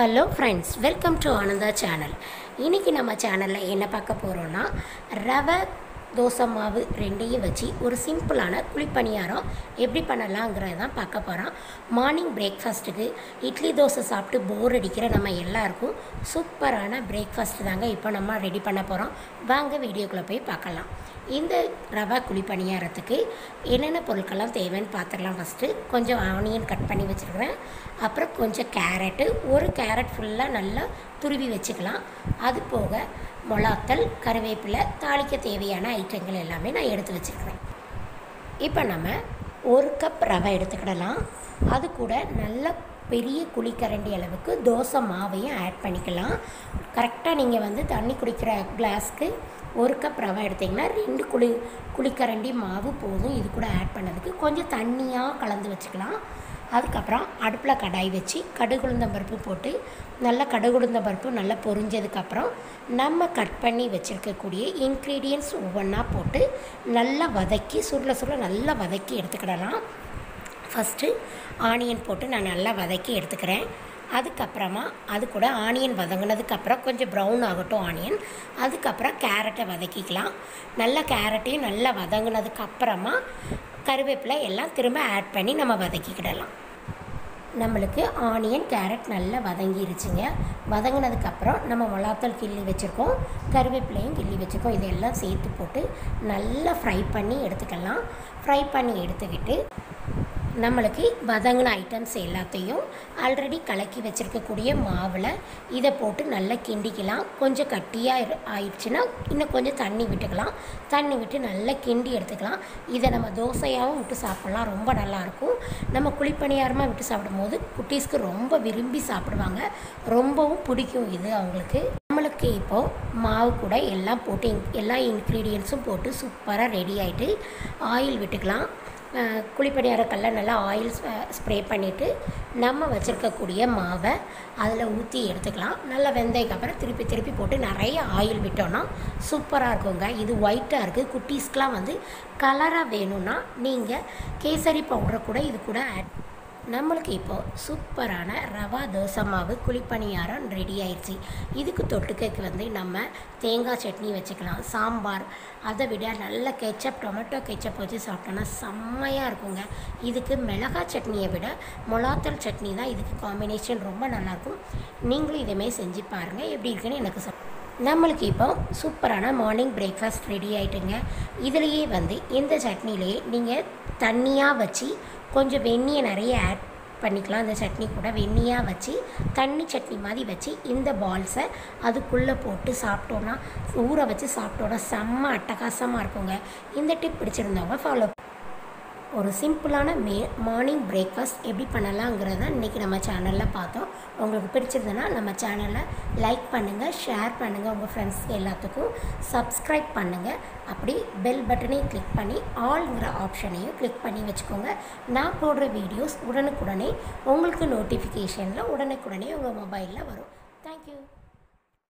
hello friends welcome to Ananda channel இன்றைக்கி நம்ம சேனலில் என்ன பார்க்க போகிறோன்னா ரவை தோசை மாவு ரெண்டையும் வச்சு ஒரு சிம்பிளான குழிப்பணியாரம் எப்படி பண்ணலாங்கிறத தான் பார்க்க போகிறோம் மார்னிங் பிரேக்ஃபாஸ்ட்டுக்கு இட்லி தோசை சாப்பிட்டு போர் அடிக்கிற நம்ம எல்லாருக்கும் சூப்பரான பிரேக்ஃபாஸ்ட் தாங்க இப்போ நம்ம ரெடி பண்ண போகிறோம் வாங்க வீடியோக்குள்ளே போய் பார்க்கலாம் இந்த ரவா குழி பணியாரத்துக்கு என்னென்ன பொருட்கள்லாம் தேவைன்னு பார்த்துடலாம் ஃபஸ்ட்டு கொஞ்சம் ஆனியன் கட் பண்ணி வச்சுருக்கிறேன் அப்புறம் கொஞ்சம் கேரட்டு ஒரு கேரட் ஃபுல்லாக நல்லா துருவி வச்சுக்கலாம் அது போக மொளாத்தல் கருவேப்பிலை தாளிக்க தேவையான ஐட்டங்கள் எல்லாமே நான் எடுத்து வச்சுருக்கிறேன் இப்போ நம்ம ஒரு கப் ரவை எடுத்துக்கிடலாம் அது கூட நல்ல பெரிய குழிக்கரண்டி அளவுக்கு தோசை மாவையும் ஆட் பண்ணிக்கலாம் கரெக்டாக நீங்கள் வந்து தண்ணி குடிக்கிற கிளாஸ்க்கு ஒரு கப் ரவை எடுத்திங்கன்னா ரெண்டு குழி குழிக்கரண்டி மாவு போதும் இது கூட ஆட் பண்ணதுக்கு கொஞ்சம் தண்ணியாக கலந்து வச்சுக்கலாம் அதுக்கப்புறம் அடுப்பில் கடாய் வச்சு கடுகுளுந்தம் பருப்பு போட்டு நல்லா கடுகுளுந்தம் பருப்பு நல்லா பொரிஞ்சதுக்கப்புறம் நம்ம கட் பண்ணி வச்சுருக்கக்கூடிய இன்க்ரீடியன்ட்ஸ் ஒவ்வொன்றா போட்டு நல்லா வதக்கி சுருள சுருள நல்லா வதக்கி எடுத்துக்கிடலாம் ஃபஸ்ட்டு ஆனியன் போட்டு நான் நல்லா வதக்கி எடுத்துக்கிறேன் அதுக்கப்புறமா அது கூட ஆனியன் வதங்கினதுக்கப்புறம் கொஞ்சம் ப்ரௌன் ஆகட்டும் ஆனியன் அதுக்கப்புறம் கேரட்டை வதக்கிக்கலாம் நல்லா கேரட்டையும் நல்லா வதங்கினதுக்கப்புறமா கருவேப்பிலை எல்லாம் திரும்ப ஆட் பண்ணி நம்ம வதக்கிக்கிடலாம் நம்மளுக்கு ஆனியன் கேரட் நல்லா வதங்கிருச்சுங்க வதங்கினதுக்கப்புறம் நம்ம மிளகாத்தூள் கிள்ளி வச்சுருக்கோம் கருவேப்பிலையும் கிள்ளி வச்சுருக்கோம் இதெல்லாம் சேர்த்து போட்டு நல்லா ஃப்ரை பண்ணி எடுத்துக்கலாம் ஃப்ரை பண்ணி எடுத்துக்கிட்டு நம்மளுக்கு வதங்கின ஐட்டம்ஸ் எல்லாத்தையும் ஆல்ரெடி கலக்கி வச்சுருக்கக்கூடிய மாவில் இதை போட்டு நல்லா கிண்டிக்கலாம் கொஞ்சம் கட்டியாக இரு- ஆயிடுச்சுன்னா இன்னும் கொஞ்சம் தண்ணி விட்டுக்கலாம் தண்ணி விட்டு நல்லா கிண்டி எடுத்துக்கலாம் இதை நம்ம தோசையாகவும் விட்டு சாப்பிட்லாம் ரொம்ப நல்லாயிருக்கும் நம்ம குழிப்பணியாரமாக விட்டு சாப்பிடும்போது குட்டீஸ்க்கு ரொம்ப விரும்பி சாப்பிடுவாங்க ரொம்பவும் பிடிக்கும் இது அவங்களுக்கு நம்மளுக்கு இப்போது மாவு கூட எல்லாம் போட்டு இன்- எல்லா இன்க்ரீடியன்ஸும் போட்டு சூப்பராக ரெடி ஆகிட்டு ஆயில் விட்டுக்கலாம் அஹ் குழிப்பணியாரக்கல்ல நல்லா ஆயில் ஸ்ப்ரே பண்ணிவிட்டு நம்ம வச்சுருக்கக்கூடிய மாவை அதில் ஊற்றி எடுத்துக்கலாம் நல்லா வெந்ததுக்கு அப்புறம் திருப்பி திருப்பி போட்டு நிறைய ஆயில் விட்டோன்னா சூப்பராக இருக்குங்க இது ஒயிட்டாக இருக்குது குட்டீஸ்க்கெலாம் வந்து கலராக வேணும்னா நீங்கள் கேசரி பவுடரை கூட இது கூட ஆட் நம்மளுக்கு இப்போது சூப்பரான ரவா தோசை மாவு குழிப்பணியாரம் ரெடி ஆயிடுச்சு இதுக்கு தொட்டுக்கைக்கு வந்து நம்ம தேங்காய் சட்னி வச்சுக்கலாம் சாம்பார் அதை விட நல்ல கெச்சப் டொமேட்டோ கெச்சப் வச்சு சாப்பிட்டோன்னா செம்மையாக இருக்குங்க இதுக்கு மிளகாய் சட்னியை விட மொளாத்தல் சட்னி தான் இதுக்கு காம்பினேஷன் ரொம்ப நல்லாயிருக்கும் நீங்களும் இதேமாரி செஞ்சு பாருங்கள் எப்படி இருக்குன்னு எனக்கு சொல் நம்மளுக்கு இப்போ சூப்பரான மார்னிங் பிரேக்ஃபாஸ்ட் ரெடி ஆயிட்டுங்க இதுலேயே வந்து இந்த சட்னிலேயே நீங்கள் தண்ணியாக வச்சு கொஞ்சம் வெந்நியை நிறைய ஆட் பண்ணிக்கலாம் இந்த சட்னி கூட வெந்நியாக வச்சு தண்ணி சட்னி மாதிரி வச்சு இந்த பால்ஸை அதுக்குள்ளே போட்டு சாப்பிட்டோன்னா ஊற வச்சு சாப்பிட்டோன்னா செம்ம அட்டகாசமாக இருக்குங்க இந்த டிப் பிடிச்சிருந்தவங்க ஃபாலோ ஒரு சிம்பிளான மே மார்னிங் பிரேக்ஃபாஸ்ட் எப்படி பண்ணலாங்கிறத இன்றைக்கி நம்ம சேனலில் பார்த்தோம் உங்களுக்கு பிடிச்சிருந்ததுன்னா நம்ம சேனலை லைக் பண்ணுங்கள் ஷேர் பண்ணுங்கள் உங்கள் ஃப்ரெண்ட்ஸ்க்கு எல்லாத்துக்கும் சப்ஸ்கிரைப் பண்ணுங்கள் அப்படி பெல் பட்டனையும் கிளிக் பண்ணி ஆல்ங்கிற ஆப்ஷனையும் கிளிக் பண்ணி வச்சுக்கோங்க நான் போடுற வீடியோஸ் உடனுக்குடனே உங்களுக்கு நோட்டிஃபிகேஷனில் உடனுக்குடனே உங்கள் மொபைலில் வரும் தேங்க்யூ